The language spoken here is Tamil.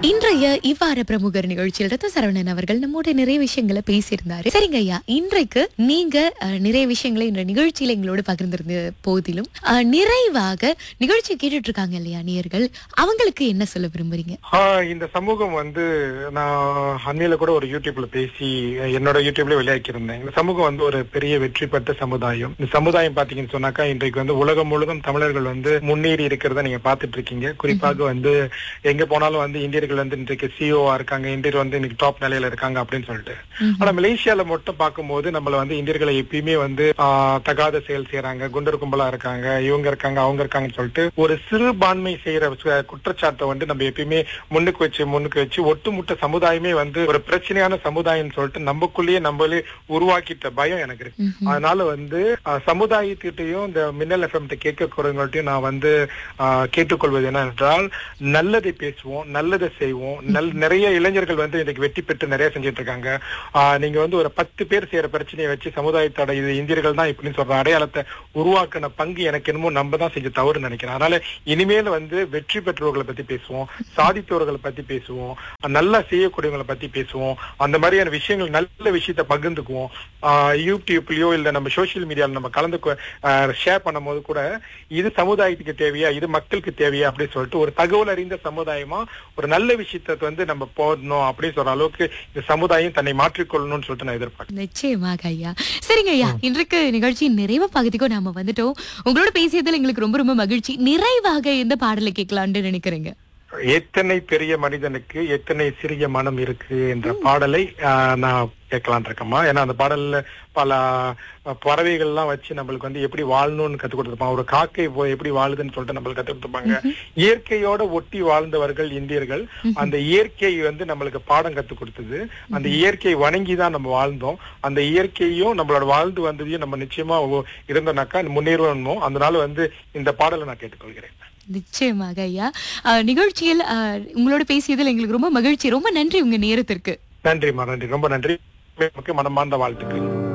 இன்றைய இவ்வாறு பிரமுகர் நிகழ்ச்சியில் ரத்த சரவணன் அவர்கள் நம்மோட நிறைய விஷயங்களை பேசியிருந்தாரு சரிங்க ஐயா இன்றைக்கு நீங்க அஹ், நிறைய விஷயங்களை இந்த நிகழ்ச்சியில எங்களோட பகிர்ந்திருந்த போதிலும் அஹ், நிறைவாக நிகழ்ச்சி கேட்டுட்டு இருக்காங்க இல்லையா நேயர்கள் அவங்களுக்கு என்ன சொல்ல விரும்புறீங்க ஆஹ் இந்த சமூகம் வந்து நான் அண்மையில கூட ஒரு யூடியூப்ல பேசி என்னோட யூடியூப்ல வெளியாக்கியிருந்தேன் இந்த சமூகம் வந்து ஒரு பெரிய வெற்றி பெற்ற சமுதாயம் இந்த சமுதாயம் பாத்தீங்கன்னு சொன்னாக்கா இன்றைக்கு வந்து உலகம் முழுவதும் தமிழர்கள் வந்து முன்னேறி இருக்கிறத நீங்க பாத்துட்டு இருக்கீங்க குறிப்பாக வந்து எங்க போனாலும் வந்து இந்தியர்கள் வந்து இன்றைக்கு சிஓவா இருக்காங்க இந்தியர் வந்து இன்னைக்கு டாப் நிலையில இருக்காங்க அப்படின்னு சொல்லிட்டு ஆனா மலேசியால மட்டும் பார்க்கும்போது நம்மள வந்து இந்தியர்களை எப்பயுமே வந்து ஆஹ், தகாத செயல் செய்யறாங்க குண்டர் கும்பலா இருக்காங்க இவங்க இருக்காங்க அவங்க இருக்காங்கன்னு சொல்லிட்டு ஒரு சிறுபான்மை செய்யற சு- குற்றச்சாட்டை வந்து நம்ம எப்பயுமே முன்னுக்கு வச்சு முன்னுக்கு வச்சு ஒட்டுமொத்த சமுதாயமே வந்து ஒரு பிரச்சனையான சமுதாயம்னு சொல்லிட்டு நம்மக்குள்ளேயே நம்மளே உருவாக்கிட்ட பயம் எனக்கு இருக்கு அதனால வந்து ஆஹ், சமுதாயத்திட்டையும் இந்த மின்னல் எஃப்எம் கேட்கக்கூடியவங்கள்ட்டையும் நான் வந்து ஆஹ், கேட்டுக்கொள்வது என்னவென்றால் நல்லதை பேசுவோம் நல்லதை செய்வோம் நல் நிறைய இளைஞர்கள் வந்து இன்னைக்கு வெற்றி பெற்று நிறைய செஞ்சுட்டு இருக்காங்க ஆஹ், நீங்க வந்து ஒரு பத்து பேர் செய்யற பிரச்சனையை வச்சு சமுதாயத்தோட இது இந்தியர்கள் தான் இப்படின்னு சொல்ற அடையாளத்தை உருவாக்கின பங்கு எனக்கு என்னமோ நம்ம தான் செஞ்ச தவறுன்னு நினைக்கிறேன் அதனால இனிமேல் வந்து வெற்றி பெற்றவர்களை பத்தி பேசுவோம் சாதித்தவர்களை பத்தி பேசுவோம் நல்லா செய்யக்கூடியவங்களை பத்தி பேசுவோம் அந்த மாதிரியான விஷயங்கள் நல்ல விஷயத்தை பகிர்ந்துக்குவோம் ஆஹ், யூடியூப்லயோ இல்ல நம்ம சோசியல் மீடியால நம்ம கலந்து ஷேர் பண்ணும்போது கூட இது சமுதாயத்துக்கு தேவையா இது மக்களுக்கு தேவையா அப்படின்னு சொல்லிட்டு ஒரு தகவல் அறிந்த சமுதாயமா ஒரு நல்ல விஷயத்தை வந்து நம்ம போடணும் அப்படின்னு சொல்ற அளவுக்கு இந்த சமுதாயம் தன்னை மாற்றிக்கொள்ளணும்னு சொல்லிட்டு நான் எதிர்பார்க்கிறேன் நிச்சயமாக ஐயா சரிங்க ஐயா இன்றைக்கு நிகழ்ச்சியின் நிறைவு பகுதிக்கும் நாம வந்துட்டோம் உங்களோட பேசியதில் எங்களுக்கு ரொம்ப ரொம்ப மகிழ்ச்சி நிறைவாக எந்த பாடலை கேட்கலாம்னு நினைக்கிறீங்க எத்தனை பெரிய மனிதனுக்கு எத்தனை சிறிய மனம் இருக்கு என்ற பாடலை ஆஹ், நான் கேட்கலான் இருக்கேம்மா ஏன்னா அந்த பாடல்ல பல அஹ், பறவைகள்லாம் வச்சு நம்மளுக்கு வந்து எப்படி வாழணும்னு கத்து கொடுத்துருப்பாங்க ஒரு காக்கை போ- எப்படி வாழுதுன்னு சொல்லிட்டு நம்மளுக்கு கத்து கொடுத்துருப்பாங்க இயற்கையோட ஒட்டி வாழ்ந்தவர்கள் இந்தியர்கள் அந்த இயற்கை வந்து நம்மளுக்கு பாடம் கத்து கொடுத்தது அந்த இயற்கையை வணங்கி தான் நம்ம வாழ்ந்தோம் அந்த இயற்கையும் நம்மளோட வாழ்ந்து வந்ததையும் நம்ம நிச்சயமா ஒ- இருந்தோம்னாக்கா முன்னேறணும் அதனால வந்து இந்த பாடலை நான் கேட்டுக்கொள்கிறேன் நிச்சயமாக ஐயா அஹ், நிகழ்ச்சியில் அஹ், உங்களோட பேசியதில் எங்களுக்கு ரொம்ப மகிழ்ச்சி ரொம்ப நன்றி உங்க நேரத்திற்கு நன்றிம்மா நன்றி ரொம்ப நன்றி மனமார்ந்த வாழ்த்துக்கள்